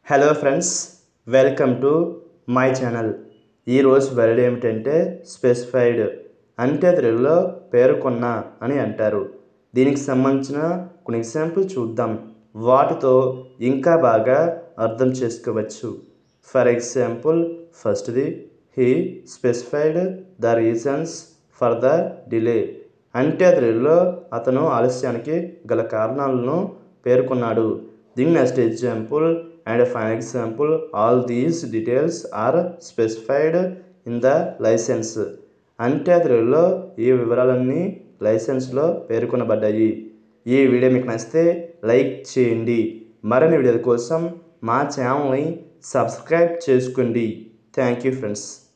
hello friends welcome to my channel ఈరోజు word ఏమిటంటే specified అంటే తెలుగులో పేర్కొన్న అని అంటారు దీనికి సంబంధించిన కొన్ని ఎగ్జాంపుల్ చూద్దాం వాటితో ఇంకా బాగా అర్థం చేసుకోవచ్చు ఫర్ ఎగ్జాంపుల్ ఫస్ట్ది he specified the reasons for the delay అంటే తెలుగులో అతను ఆలస్యానికి గల కారణాలను పేర్కొన్నాడు దీని next example and fine example all these details are specified in the license అంటే తెలుగులో ఈ వివరాలన్నీ లైసెన్స్లో పేర్కొనబడ్డాయి ఈ వీడియో మీకు నచ్చితే లైక్ చేయండి మరిన్ని వీడియోల కోసం మా ఛానల్ని సబ్స్క్రైబ్ చేసుకోండి థ్యాంక్ యూ ఫ్రెండ్స్